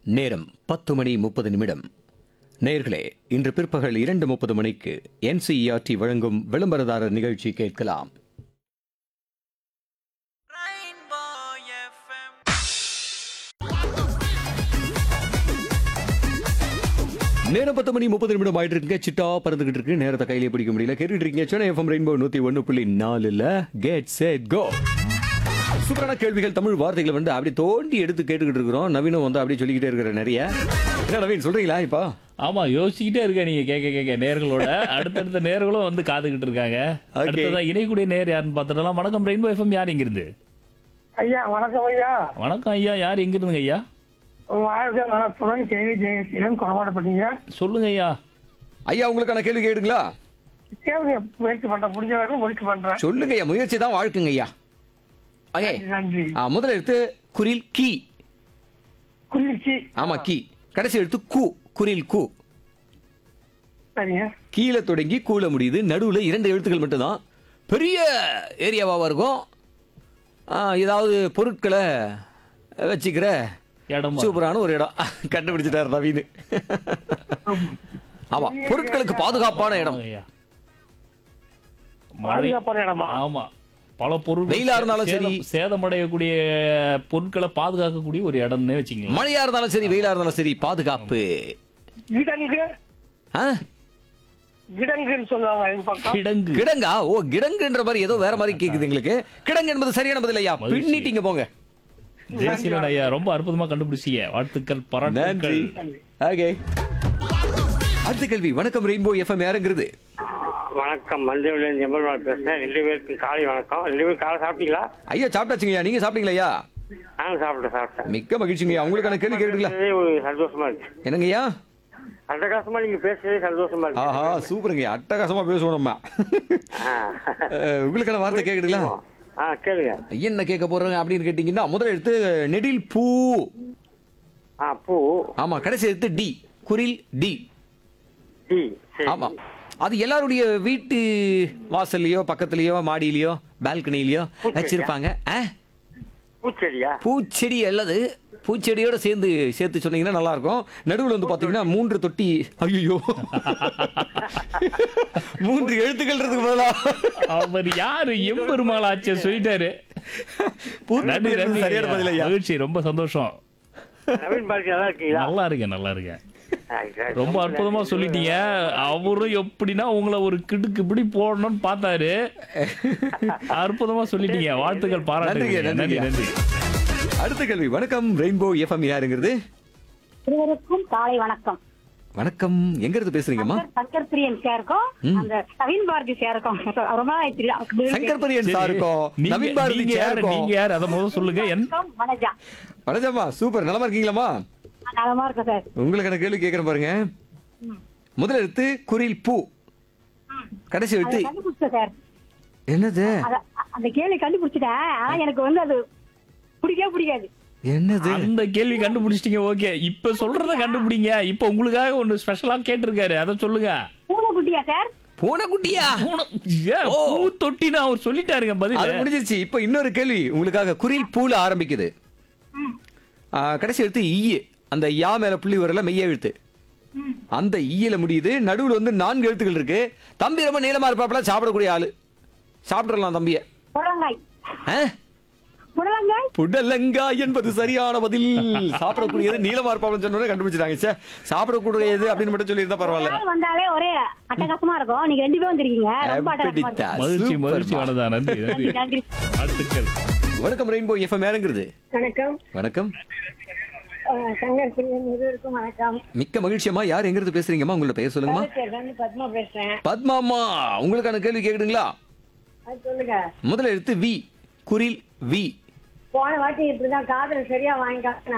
நேரம் பத்து மணி முப்பது நிமிடம் நேர்களே இன்று பிற்பகல் இரண்டு முப்பது மணிக்கு என்சிஇஆர்டி வழங்கும் விளம்பரதாரர் நிகழ்ச்சி கேட்கலாம் Rainbow FM. நேரம் பத்து மணி முப்பது நிமிடம் ஆயிட்டு இருக்குங்க சிட்டா பறந்துகிட்டு இருக்கு நேரத்தை கையிலே பிடிக்க முடியல கேட்டுட்டு இருக்கீங்க சென்னை எஃப்எம் ரெயின்போ நூத்தி ஒன்னு புள்ளி நாலுல கெட் செட் கோ சூப்பரான கேள்விகள் தமிழ் வார்த்தைகளை வந்து அப்படி தோண்டி எடுத்து கேட்டுக்கிட்டு இருக்கிறோம் நவீனும் வந்து அப்படியே சொல்லிக்கிட்டே இருக்கிற நிறைய என்ன நவீன் சொல்றீங்களா இப்போ ஆமா யோசிச்சுக்கிட்டே இருக்க நீங்க கேட்க கேட்க நேர்களோட அடுத்தடுத்த நேர்களும் வந்து காத்துக்கிட்டு இருக்காங்க Okay. அடுத்ததா இணையக்கூடிய நேர் யாருன்னு பார்த்துடலாம் வணக்கம் ரெயின்போ எஃப்எம் யார் எங்க இருந்து ஐயா வணக்கம் ஐயா வணக்கம் ஐயா யார் எங்க இருந்துங்க ஐயா வாழ்க வளத்துடன் கேள்வி ஜெயசீலன் கொண்டாடப்பட்டீங்க சொல்லுங்க ஐயா ஐயா உங்களுக்கான கேள்வி கேடுங்களா கேள்வி முயற்சி பண்றேன் முடிஞ்ச வரைக்கும் முயற்சி பண்றேன் சொல்லுங்க ஐயா முயற்சி தான் வாழ்க்குங்க ஐயா ஓகே நன்றி ஆ, முதல் எழுத்து குரில் கி குளிர்ச்சி ஆமா கி கடைசி எழுத்து கு குரில் கு சரிங்க கீழே தொடங்கி கூல முடியுது நடுவுல இரண்டு எழுத்துக்கள் மட்டும்தான் பெரிய ஏரியாவாக இருக்கும் ஆ, ஏதாவது பொருட்களை வச்சுக்கிற இடம் சூப்பரான ஒரு இடம் கண்டுபிடிச்சிட்டாரு நவீன் ஆமா பொருட்களுக்கு பாதுகாப்பான இடம் ஐயா மழை பாதுகாப்பான இடமா ஆமா பல பொருள் வெயிலா இருந்தாலும் சரி. சேதமடையக்கூடிய பொருட்களை பாதுகாக்கக்கூடிய ஒரு இடம்னே வச்சுக்கலாம் மழையா இருந்தாலும் சரி வெயிலா இருந்தாலும் சரி பாதுகாப்பு கிடங்கு ஆ? கிடங்குன்னு சொல்லுவாங்க எங்க பக்கம் கிடங்கு கிடங்கா ஓ கிடங்குன்ற மாதிரி ஏதோ வேற மாதிரி கேக்குது எங்களுக்கு கிடங்கு என்பது சரியான பதில் ஐயா மகிழ்ச்சி. பின்னிட்டீங்க போங்க தேசியன் ஐயா ரொம்ப அற்புதமா கண்டுபிடிச்சீங்க வாழ்த்துக்கள் நன்றி பாராட்டுக்கள் ஓகே அடுத்த கேள்வி வணக்கம் ரெயின்போ எஃப்எம் யாருங்கிறது வணக்கம் மஞ்சள் எம்பெருமாள் பேசுறேன் ரெண்டு பேருக்கு காலை வணக்கம் ரெண்டு பேரும் காலை சாப்பிட்டீங்களா ஐயா சாப்பிட்டாச்சுங்கய்யா நீங்க சாப்பிட்டீங்களா ஐயா நானும் சாப்பிட்டேன் சாப்பிட்டேன் மிக்க மகிழ்ச்சிங்கய்யா உங்களுக்கான கேள்வி கேட்டுங்களா பேசுறதே ஒரு சந்தோஷமா இருக்கு என்னங்கய்யா அட்டகாசமா நீங்க பேசுறதே சந்தோஷமா இருக்கு ஆஹா சூப்பருங்கய்யா அட்டகாசமா பேசுவோம் நம்ம ஆ. அஹ், உங்களுக்கான வார்த்தை கேக்குதுங்களா ஆ கேளுங்க என்ன கேட்க போறோங்க அப்படின்னு கேட்டீங்கன்னா முதல் எழுத்து நெடில் பூ ஆ பூ ஆமா கடைசி எழுத்து டி குரில் டி டீ சரி ஆமா அது எல்லாருடைய வீட்டு வாசல்லையோ பக்கத்துலயோ மாடியிலயோ பால்கனிலயோ வச்சிருப்பாங்க ஆ? பூச்செடியா பூச்செடி அல்லது பூச்செடியோட சேர்ந்து சேர்த்து சொன்னீங்கன்னா நல்லா இருக்கும் நடுவுல வந்து பாத்தீங்கன்னா மூன்று தொட்டி ஐயோ மூன்று எழுத்துக்கள் இருக்கு பதிலா அவர் யாரு எம்பெருமாள் ஆச்சு சொல்லிட்டாரு பூத்து நன்றி என்பது நன்றி சரியான ஐயா. பதில் ஐயா மகிழ்ச்சி ரொம்ப சந்தோஷம் நவீன் பாரதி நல்லா இருக்கீங்களா நல்லா இருக்கேன் நல்லா இருக்கேன் ஆ, சரி. ரொம்ப அற்புதமா சொல்லிட்டீங்க அவரும் எப்படின்னா உங்களை ஒரு கிடுக்கு இப்படி போடணும்னு பார்த்தாரு அற்புதமா சொல்லிட்டீங்க வாழ்த்துக்கள் பாராட்டுங்க நன்றிங்க, நன்றி நன்றிங்க. நன்றி அடுத்த கேள்வி வணக்கம் ரெயின்போ எஃப்எம் யாருங்கிறது இருவருக்கும் காலை வணக்கம் வணக்கம் எங்க இருந்து பேசுறீங்கம்மா சங்கர் சங்கர் பிரியன் சாருக்கும் அந்த நவீன் பாரதி சாருக்கும் ரொம்ப நாள் ஆயிடுச்சு. அவருக்கு சங்கர் பரியன் சரி, சாருக்கும் நீங்க- நவீன் பாரதி நீங்க யாரு சாருக்கும் நீங்க யாரு அதை முதல்ல சொல்லுங்க என் வணக்கம், வணக்கம் வணக்கம்மா சூப்பர் நலமா இருக்கீங்களாம்மா நலமா இருக்கேன் சார் உங்களுக்கான கேள்வி கேட்கறேன் பாருங்க முதல் எழுத்து குரில் பூ கடைசி அதை எழுத்து கண்டுபிடிச்சேன் சார் என்னது அத- அந்த கேள்வி கண்டுபிடிச்சிட்டேன் ஆனா எனக்கு வந்து அது பிடிக்கவே பிடிக்காது என்னது அந்த கேள்வி கண்டுபிடிச்சிட்டீங்க ஓகே இப்ப சொல்றத கண்டுபிடிங்க இப்ப உங்களுக்காக ஒண்ணு ஸ்பெஷலா கேட்டிருக்காரு அதை சொல்லுங்க பூனைக்குட்டியா சார் பூனைக்குட்டியா பூனை- ஏன், ஓ. பூ தொட்டின்னு அவர் சொல்லிட்டாருங்க அது பதில் முடிஞ்சிருச்சு இப்போ இன்னொரு கேள்வி உங்களுக்காக குரில் பூல ஆரம்பிக்குது ஆ, கடைசி எழுத்து ஈய அந்த யா மேல புள்ளி வரல மெய்ய எழுத்து அந்த ஈயில முடியுது நடுவுல வந்து நான்கு எழுத்துக்கள் இருக்கு தம்பி ரொம்ப நீளமா இருப்பாப்ல சாப்பிடக்கூடிய ஆளு சாப்பிடலாம் தம்பிய புடலங்காய் ஆ? புடலங்காய் புடலங்காய் என்பது சரியான பதில் சாப்பிடக்கூடியது நீளமா இருப்பாப்லன்னு சொன்னோட கண்டுபிடிச்சிட்டாங்க சே சாப்பிடக்கூடியது அப்படின்னு மட்டும் சொல்லியிருந்தா பரவாயில்ல நாள் வந்தாலே ஒரே அட்டகாசமா இருக்கும் நீங்க ரெண்டு பேரும் வந்திருக்கீங்க ரொம்ப அட்டகாசமா அப்படித்தான். இருக்கும் மகிழ்ச்சி சூப்பர்மா. மகிழ்ச்சி வனதா நன்றி நன்றி நன்றி நன்றி வாழ்த்துக்கள் வணக்கம் ரெயின்போ எஃப்எம் யாருங்கிறது வணக்கம் வணக்கம் சங்கர் பிரியன் இருவருக்கும் வணக்கம் மிக்க மகிழ்ச்சியம்மா யார் எங்கிருந்து பேசுறீங்கம்மா உங்களோட பெயர் சொல்லுங்கம்மா இருந்து பத்மா பேசுறேன் பத்மாமா உங்களுக்கான கேள்வி கேக்குதுங்களா அது சொல்லுங்க முதல் எழுத்து வி குரில் வி போன வாட்டி இப்படிதான் காதல் சரியா வாங்கிக்காம